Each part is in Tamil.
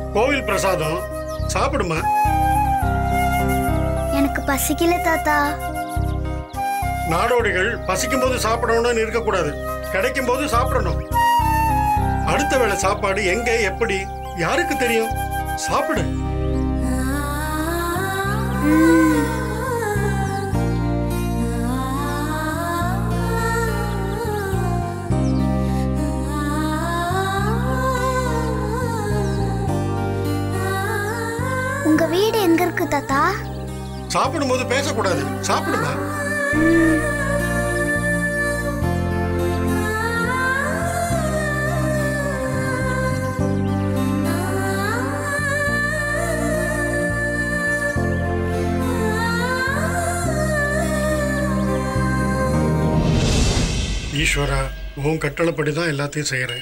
கோவில் பிரசாதம் சாப்பிடுமா எனக்கு பசிக்கல தாத்தா நாடோடிகள் பசிக்கும் போது சாப்பிடணும்னு இருக்கக்கூடாது கிடைக்கும் போது சாப்பிடணும் அடுத்த வேளை சாப்பாடு எங்க எப்படி யாருக்கு தெரியும் சாப்பிடு உங்க வீடு எங்க இருக்கு தாத்தா சாப்பிடும்போது பேசக்கூடாது சாப்பிடுமா ஈஸ்வரா உன் கட்டளைப்படி தான் எல்லாத்தையும் செய்யறேன்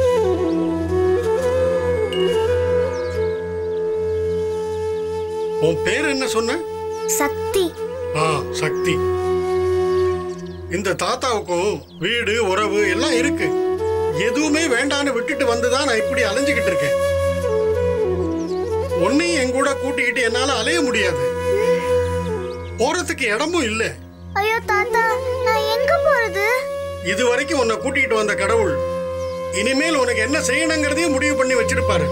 உன் பேர் என்ன சொன்ன சக்தி ஆ சக்தி இந்த தாத்தாவுக்கும் வீடு உறவு எல்லாம் இருக்கு எதுவுமே வேண்டான்னு விட்டுட்டு வந்துதான் நான் இப்படி அலைஞ்சுக்கிட்டு இருக்கேன் உன்னையும் என் கூட கூட்டிக்கிட்டு என்னால அலைய முடியாது போறதுக்கு இடமும் இல்ல ஐயோ தாத்தா நான் எங்க போறது இது வரைக்கும் உன்னை கூட்டிகிட்டு வந்த கடவுள் இனிமேல் உனக்கு என்ன செய்யணுங்கிறதையும் முடிவு பண்ணி வச்சிருப்பாரு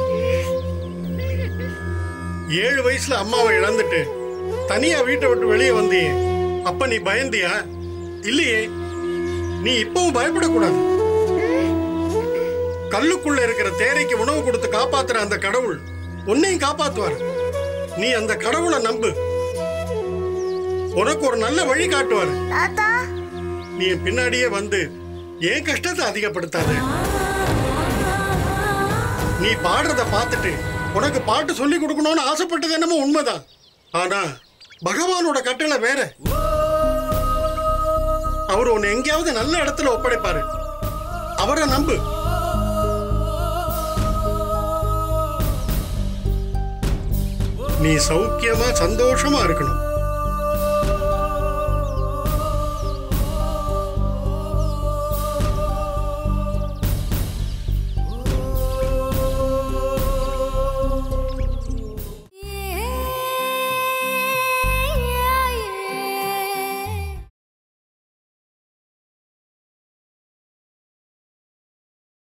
ஏழு வயசுல அம்மாவை இழந்துட்டு தனியா வீட்டை விட்டு வெளியே வந்தியே அப்ப நீ பயந்தியா இல்லையே நீ இப்பவும் பயப்படக்கூடாது கல்லுக்குள்ள இருக்கிற தேரைக்கு உணவு கொடுத்து காப்பாத்துற அந்த கடவுள் உன்னையும் காப்பாத்துவார் நீ அந்த கடவுளை நம்பு உனக்கு ஒரு நல்ல வழி காட்டுவார் தாத்தா நீ என் பின்னாடியே வந்து ஏன் கஷ்டத்தை அதிகப்படுத்தாத நீ பாடுறத பார்த்துட்டு உனக்கு பாட்டு சொல்லி கொடுக்கணும்னு ஆசைப்பட்டது என்னமோ உண்மைதான் ஆனா பகவானோட கட்டளை வேற அவர் உன்னை எங்கேயாவது நல்ல இடத்துல ஒப்படைப்பாரு அவரை நம்பு நீ சௌக்கியமா சந்தோஷமா இருக்கணும்